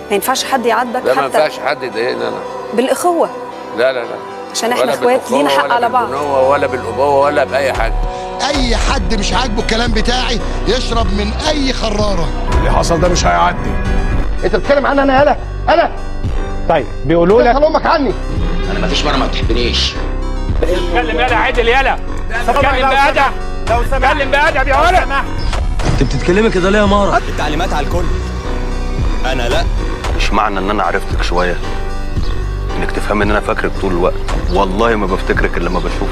ما ينفعش حد يعاتبك لا ما حتى ينفعش حد يضايقني انا بالاخوه لا لا لا عشان احنا ولا اخوات بالأخوة لينا حق ولا على بعض بالبنوة ولا بالابوه ولا باي حاجه اي حد مش عاجبه الكلام بتاعي يشرب من اي خراره اللي حصل ده مش هيعدي انت بتتكلم عني انا يالا انا طيب بيقولوا لك اسال امك عني انا مفيش مره ما بتحبنيش اتكلم يالا عدل يالا اتكلم بأدب لو سمحت اتكلم بأدب يا ولد انت بتتكلمي كده ليه يا مارا التعليمات على الكل انا لا مش معنى ان انا عرفتك شويه انك تفهم ان انا فاكرك طول الوقت والله ما بفتكرك الا لما بشوفك